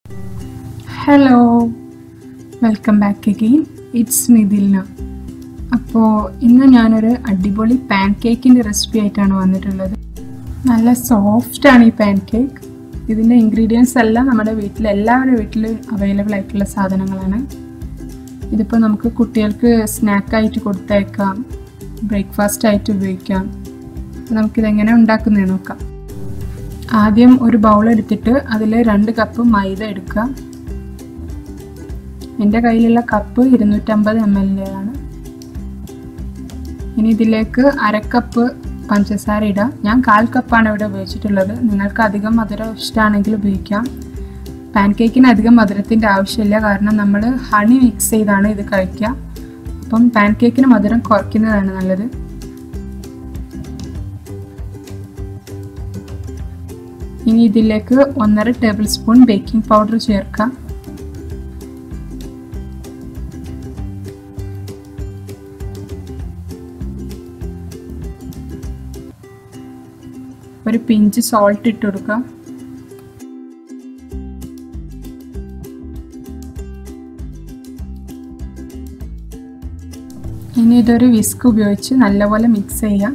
hello welcome back again it's Mithilna അപ്പോൾ ഇന്ന് ഞാനൊരു അടിപൊളി പാൻ കേക്കിൻ്റെ റെസിപ്പി ആയിട്ടാണ് വന്നിട്ടുള്ളത് നല്ല സോഫ്റ്റാണ് ഈ പാൻ കേക്ക് ഇതിൻ്റെ ഇൻഗ്രീഡിയൻസ് എല്ലാം നമ്മുടെ വീട്ടിൽ എല്ലാവരുടെ വീട്ടിൽ അവൈലബിൾ ആയിട്ടുള്ള സാധനങ്ങളാണ് ഇതിപ്പോൾ നമുക്ക് കുട്ടികൾക്ക് സ്നാക്കായിട്ട് കൊടുത്തയക്കാം ബ്രേക്ക്ഫാസ്റ്റ് ആയിട്ട് ഉപയോഗിക്കാം അപ്പോൾ നമുക്കിതെങ്ങനെ ഉണ്ടാക്കുന്നത് നോക്കാം ആദ്യം ഒരു ബൗൾ എടുത്തിട്ട് അതിൽ രണ്ട് കപ്പ് മൈദ എടുക്കുക എൻ്റെ കയ്യിലുള്ള കപ്പ് ഇരുന്നൂറ്റമ്പത് എം എൽ ആണ് ഇനി ഇതിലേക്ക് അരക്കപ്പ് പഞ്ചസാര ഇടാം ഞാൻ കാൽ കപ്പാണ് ഇവിടെ ഉപയോഗിച്ചിട്ടുള്ളത് നിങ്ങൾക്ക് അധികം മധുരം ഇഷ്ടമാണെങ്കിൽ ഉപയോഗിക്കാം പാൻ കേക്കിന് അധികം മധുരത്തിൻ്റെ ആവശ്യമില്ല കാരണം നമ്മൾ ഹണി മിക്സ് ചെയ്താണ് ഇത് കഴിക്കുക അപ്പം പാൻ കേക്കിന് മധുരം കുറയ്ക്കുന്നതാണ് നല്ലത് ഇനി ഇതിലേക്ക് ഒന്നര ടേബിൾ സ്പൂൺ ബേക്കിംഗ് പൗഡർ ചേർക്കാം ഒരു പിഞ്ച് സോൾട്ട് ഇട്ട് കൊടുക്കുക ഇനി ഇതൊരു വിസ്ക് ഉപയോഗിച്ച് നല്ലപോലെ മിക്സ് ചെയ്യാം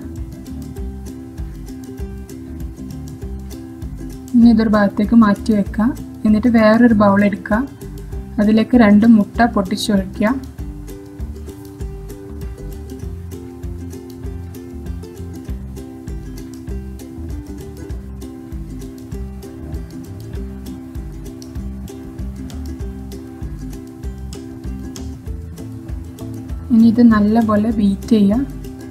ഇനി ഇതൊരു ഭാഗത്തേക്ക് മാറ്റി വെക്കുക എന്നിട്ട് വേറൊരു ബൗൾ എടുക്കുക അതിലേക്ക് രണ്ട് മുട്ട പൊട്ടിച്ചൊഴിക്കുക ഇനി ഇത് നല്ലപോലെ ബീറ്റ് ചെയ്യുക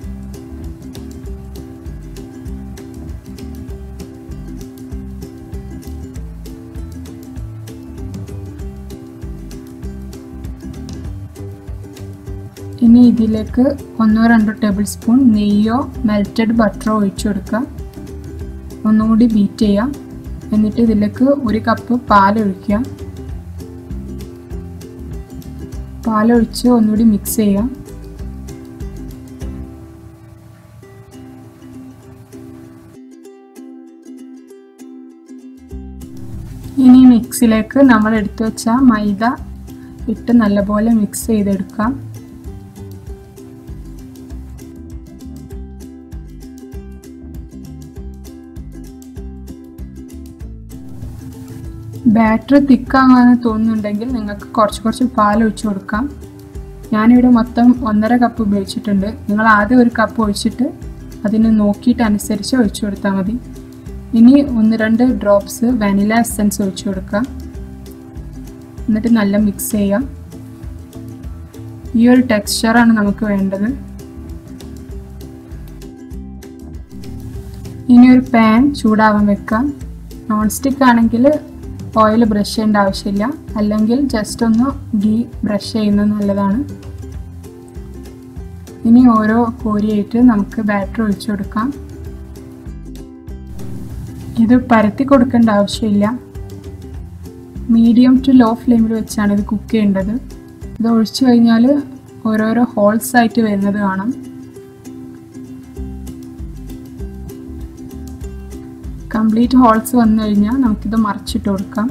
ഇനി ഇതിലേക്ക് ഒന്നോ രണ്ടോ ടേബിൾ സ്പൂൺ നെയ്യോ മെൽറ്റഡ് ബട്ടറോ ഒഴിച്ചു കൊടുക്കുക ഒന്നുകൂടി ബീറ്റ് ചെയ്യാം എന്നിട്ട് ഇതിലേക്ക് ഒരു കപ്പ് പാലൊഴിക്കുക പാലൊഴിച്ച് ഒന്നുകൂടി മിക്സ് ചെയ്യാം ഇനി മിക്സിലേക്ക് നമ്മൾ എടുത്തു വെച്ച മൈദ ഇട്ട് നല്ലപോലെ മിക്സ് ചെയ്തെടുക്കാം ബാറ്ററി തിക്കാകാന്ന് തോന്നുന്നുണ്ടെങ്കിൽ നിങ്ങൾക്ക് കുറച്ച് കുറച്ച് പാൽ ഒഴിച്ചു കൊടുക്കാം ഞാനിവിടെ മൊത്തം ഒന്നര കപ്പ് ഉപയോഗിച്ചിട്ടുണ്ട് നിങ്ങൾ ആദ്യം ഒരു കപ്പ് ഒഴിച്ചിട്ട് അതിന് നോക്കിയിട്ട് അനുസരിച്ച് ഒഴിച്ചു കൊടുത്താൽ മതി ഇനി ഒന്ന് രണ്ട് ഡ്രോപ്സ് വാനില എസൻസ് ഒഴിച്ചു കൊടുക്കാം എന്നിട്ട് നല്ല മിക്സ് ചെയ്യാം ഈ ഒരു ടെക്സ്ചറാണ് നമുക്ക് വേണ്ടത് ഇനി ഒരു പാൻ ചൂടാവാൻ വെക്കാം നോൺ സ്റ്റിക്ക് ആണെങ്കിൽ ഓയിൽ ബ്രഷ് ചെയ്യേണ്ട ആവശ്യമില്ല അല്ലെങ്കിൽ ജസ്റ്റ് ഒന്ന് ഗീ ബ്രഷ് ചെയ്യുന്നത് നല്ലതാണ് ഇനി ഓരോ കോരിയായിട്ട് നമുക്ക് ബാറ്റർ ഒഴിച്ചു കൊടുക്കാം ഇത് പരത്തി കൊടുക്കേണ്ട ആവശ്യമില്ല മീഡിയം ടു ലോ ഫ്ലെയിമിൽ വെച്ചാണ് ഇത് കുക്ക് ചെയ്യേണ്ടത് ഇത് ഒഴിച്ചു കഴിഞ്ഞാൽ ഓരോരോ ഹോൾസ് ആയിട്ട് വരുന്നത് കാണാം കംപ്ലീറ്റ് ഹോൾസ് വന്നു കഴിഞ്ഞാൽ നമുക്കിത് മറിച്ചിട്ട് കൊടുക്കാം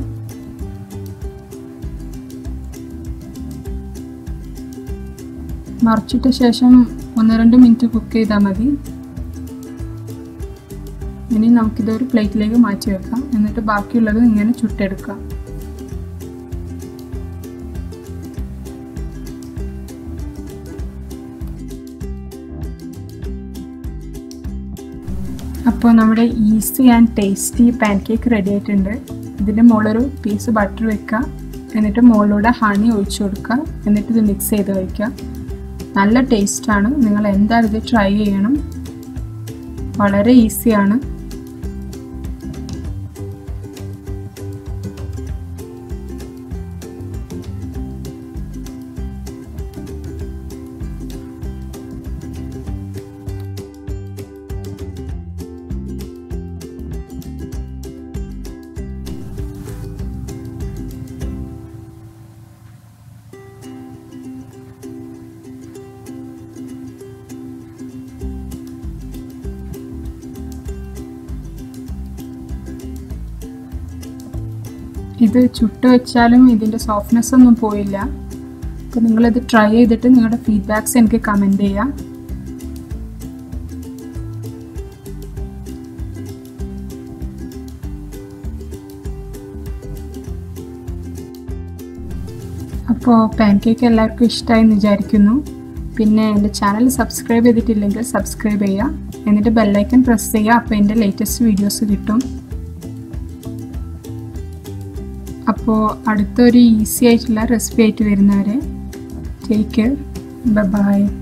മറിച്ചിട്ട ശേഷം ഒന്ന് രണ്ട് മിനിറ്റ് കുക്ക് ചെയ്താൽ മതി ഇനി നമുക്കിതൊരു പ്ലേറ്റിലേക്ക് മാറ്റി വെക്കാം എന്നിട്ട് ബാക്കിയുള്ളത് ഇങ്ങനെ ചുട്ടെടുക്കാം അപ്പോൾ നമ്മുടെ easy and tasty pancake ready ആയിട്ടുണ്ട് ഇതിൻ്റെ മുകളിലൊരു പീസ് ബട്ടർ വെക്കുക എന്നിട്ട് മുകളിലൂടെ ഹണി ഒഴിച്ചു കൊടുക്കുക എന്നിട്ട് ഇത് മിക്സ് ചെയ്ത് വയ്ക്കുക നല്ല ടേസ്റ്റാണ് നിങ്ങൾ എന്തായാലും ഇത് ട്രൈ ചെയ്യണം വളരെ ഈസിയാണ് ഇത് ചുട്ട് വെച്ചാലും ഇതിൻ്റെ സോഫ്റ്റ്നെസ് ഒന്നും പോയില്ല അപ്പോൾ നിങ്ങളിത് ട്രൈ ചെയ്തിട്ട് നിങ്ങളുടെ ഫീഡ്ബാക്ക്സ് എനിക്ക് കമൻറ്റ് ചെയ്യാം അപ്പോൾ പാൻ കേക്ക് എല്ലാവർക്കും ഇഷ്ടമായി എന്ന് വിചാരിക്കുന്നു പിന്നെ എൻ്റെ ചാനൽ സബ്സ്ക്രൈബ് ചെയ്തിട്ടില്ലെങ്കിൽ സബ്സ്ക്രൈബ് ചെയ്യുക എന്നിട്ട് ബെല്ലൈക്കൺ പ്രസ് ചെയ്യുക അപ്പോൾ എൻ്റെ ലേറ്റസ്റ്റ് വീഡിയോസ് കിട്ടും അപ്പോൾ അടുത്തൊരു ഈസി ആയിട്ടുള്ള റെസിപ്പി ആയിട്ട് വരുന്നവരെ ടേക്ക് ബൈ